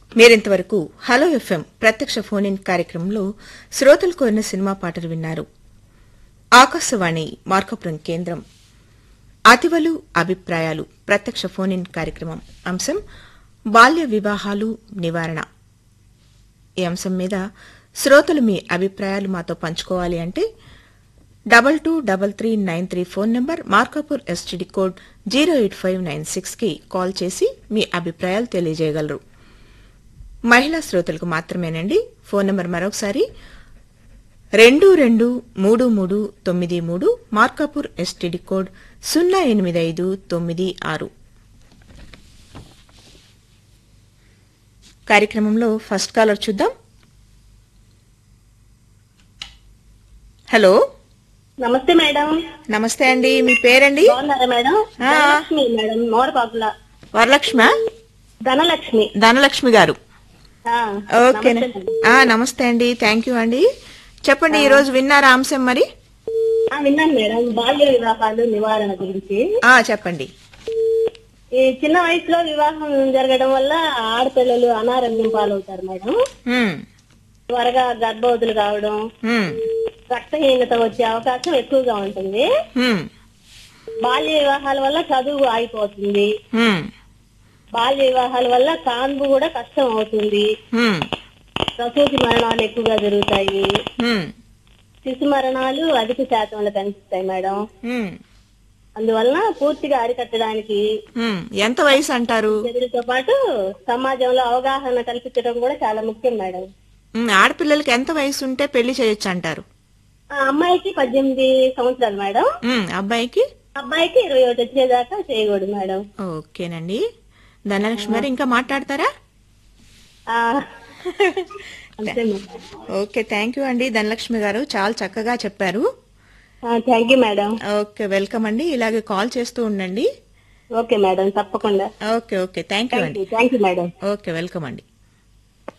మీరింతవరకు hello FM ప్రత్యక్ష phone in కార్యక్రమంలో శ్రోతలు కోరిన సినిమా పాటలు విన్నారు ఆకాశవాణి మార్కపురం కేంద్రం అతివలు అభిప్రాయాలు ప్రత్యక్ష ఫోన్ ఇన్ కార్యక్రమం అంశం బాల్య వివాహాలు నివారణ ఈ అంశం మీద శ్రోతలు మీ అభిప్రాయాలు మాతో పంచుకోవాలి అంటే double two double three nine three phone number Markapur STD code zero eight five nine six కి కాల్ చేసి మీ అభిప్రాయాలు తెలియజేయగలరు మహిళా శ్రోతలకు మాత్రమేనండి ఫోన్ నంబర్ మరొకసారి రెండు రెండు మూడు మూడు తొమ్మిది మూడు మార్కాపూర్ ఎస్టీడీ కోడ్ సున్నా ఎనిమిది ఐదు తొమ్మిది ఆరు కార్యక్రమంలో ఫస్ట్ కాలర్ చూద్దాం హలో నమస్తే మేడం నమస్తే అండి మీ పేరండి బాగున్నారా మేడం ఆ. ధనలక్ష్మి మేడం మోరపాకుల వరలక్ష్మ ధనలక్ష్మి ధనలక్ష్మి గారు ఆ, ఓకే నమస్తే మేడం. ఆ, నమస్తే అండి థ్యాంక్ యూ అండి చెప్పండి ఈ రోజు విన్నారా అంశం మరి ఆ, విన్నాను మేడం బాల్య వివాహాలు నివారణ గురించి ఆ చెప్పండి ఈ చిన్న వయసులో వివాహం జరగడం వల్ల ఆడపిల్లలు అనారోగ్యం పాలవుతారు మేడం హ్మ్, త్వరగా గర్భవతులు కావడం హ్మ్, రక్తహీనత వచ్చే అవకాశం ఎక్కువగా ఉంటుంది హ్మ్, బాల్య వివాహాల వల్ల చదువు ఆగిపోతుంది హ్మ్, బాల్య వివాహాల వల్ల కాన్పు కూడా కష్టం అవుతుంది హ్మ్, ప్రసూతి మరణాలు ఎక్కువగా జరుగుతాయి హ్మ్, శిశు మరణాలు అధిక శాతంలో కనిపిస్తాయి మేడం హ్మ్, అందువలన పూర్తిగా అరికట్టడానికి హ్మ్. ఎంత వయసు అంటారు చర్యలతో పాటు సమాజంలో అవగాహన కల్పించడం కూడా చాలా ముఖ్యం మేడం హ్మ్, ఆడపిల్లలకి ఎంత వయసు ఉంటే పెళ్లి చేయొచ్చు అంటారు ఆ అమ్మాయికి పద్దెనిమిది సంవత్సరాలు మేడం హ్మ్, అబ్బాయికి అబ్బాయికి ఇరవై ఒకటి వచ్చేదాకా చేయకూడదు మేడం ఓకేనండి ధనలక్ష్మి గారు ఇంకా మాట్లాడతారా ఆ, అంతే మేడం ఓకే థ్యాంక్ యూ అండి ధనలక్ష్మి గారు చాలా చక్కగా చెప్పారు thank you madam okay welcome అండి ఇలాగే కాల్ చేస్తూ ఉండండి ఓకే మేడం తప్పకుండా okay okay thank you thank అండి you thank you madam okay welcome అండి